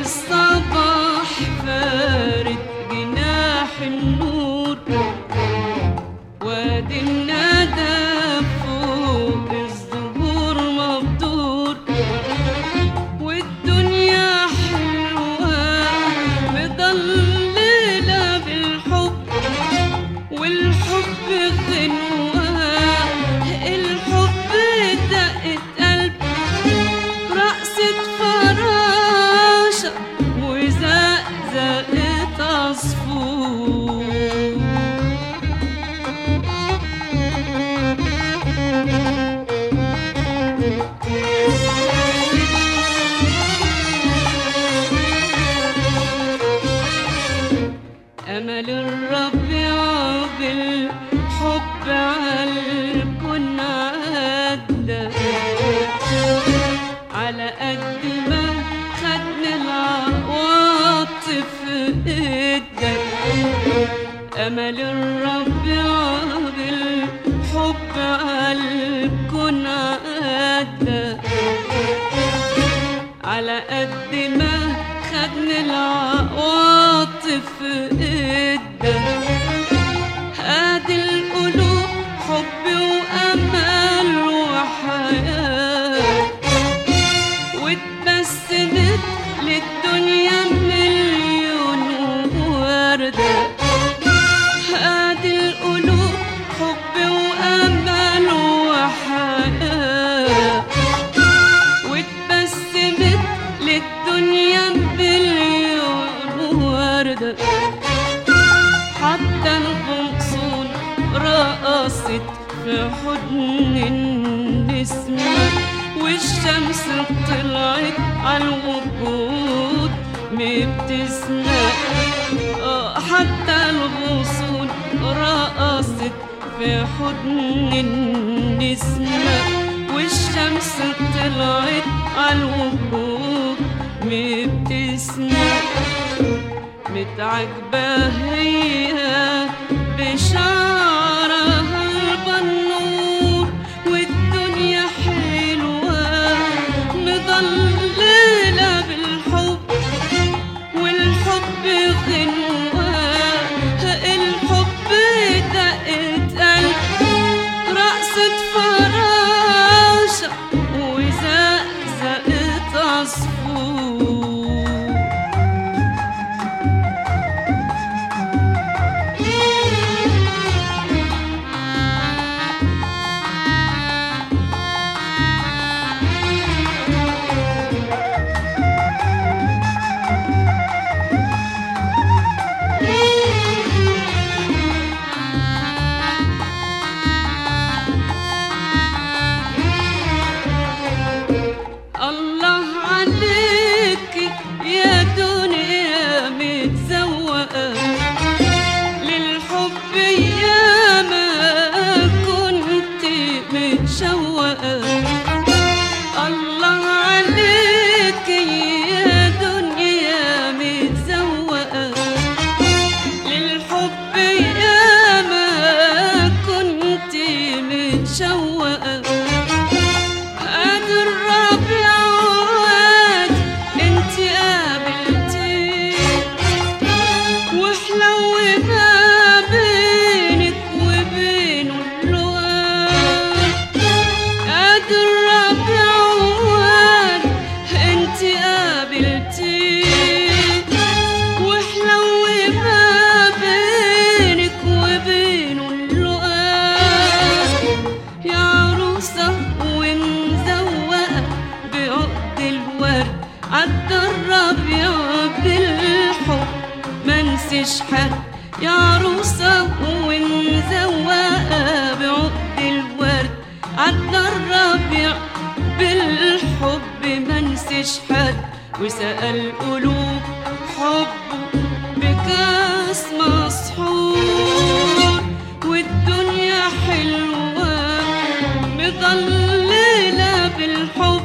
الصباح فارد جناح النور وادي الندى فوق الزهور مبدور والدنيا حلوة مضللة بالحب والحب غنوة الحب دقة قلب رقصة فراشة وزقزقة عصفور أمل الربيع بالحب عالكون عدى على قد ما خدنا العواطف إدى أمل الربيع بالحب عالكون عدى على قد ما خدنا العواطف إدى ادي القلوب حب وامل وحياه واتبسمت للدنيا مليون ورده ادي القلوب حب وامل وحياه واتبسمت للدنيا مليون ورده حتى الغصون رقصت في حضن النسمة والشمس طلعت على الوجود مبتسمة آه، حتى الغصون رقصت في حضن النسمة والشمس طلعت على الوجود مبتسمة متعجبة هي بشعرها البنور والدنيا حلوة مضللة بالحب والحب غنوة الحب دقة قلب رقصة فراشة وزقزقة عصفور الله عليك يا دنيا متزوقة للحب يا ما كنت متشوقة الله عليك يا دنيا متزوقة للحب يا ما كنت متشوقة قادر الربيع واد انت قابلتي وحلو ما بينك وبينه اللقاء قادر الربيع واد انت قابلتي وحلو ما بينك وبينه اللقاء يا عروسة ومزوقة بعقد الورد عدى الربيع بالحب منسيش حد يا عروسة ومزوقة بعقد الورد عدى الربيع بالحب منسيش حد وسأل قلوب حبه بكاس مسحور والدنيا حلوة مضللة بالحب